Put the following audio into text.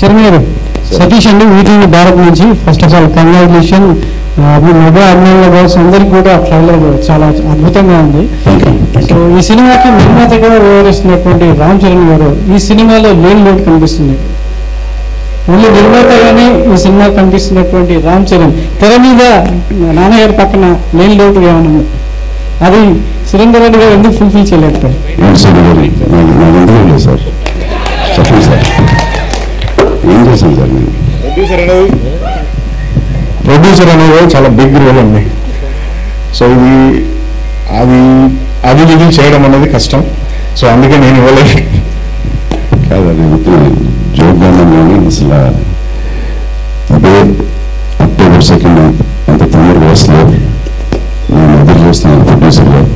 శర్మ గారు సతీష్ అండి వీటింగ్ భారత్ నుంచి ఫస్ట్ ఆఫ్ ఆల్ కంగ్రాచులేషన్ మీ మెగా అభిమానుల బాస్ అందరికీ కూడా ట్రైలర్ చాలా అద్భుతంగా ఉంది సో ఈ సినిమాకి నిర్మాతగా వ్యవహరిస్తున్నటువంటి రామ్ చరణ్ గారు ఈ సినిమాలో లేని లోటు కనిపిస్తుంది ఓన్లీ నిర్మాతగానే ఈ సినిమా కనిపిస్తున్నటువంటి రామ్ చరణ్ తెర మీద నాన్నగారి పక్కన లేని లోటు ఏమైనా ఉంది? అది సురేందర్ రెడ్డి గారు ఎందుకు ఫుల్ఫిల్ చేయలేకపోయారు ఏంటి సార్ గారు నాకు నాకు ఎందుకు లేదు సార్ చెప్పండి సార్ ఏం చేశాను సార్ నేను ప్రొడ్యూసర్ అనేది చాలా బిగ్ రోల్ అండి సో ఇది అది అది ఇది చేయడం అనేది కష్టం సో అందుకే నేను ఇవ్వలేదు కాదు అది మొత్తం జోక్గా కానీ అసలు అదే అక్టోబర్ సెకండ్ అంత తొందరగా వస్తుంది నేను ఎదురు చూస్తున్నాను ప్రొడ్యూసర్గా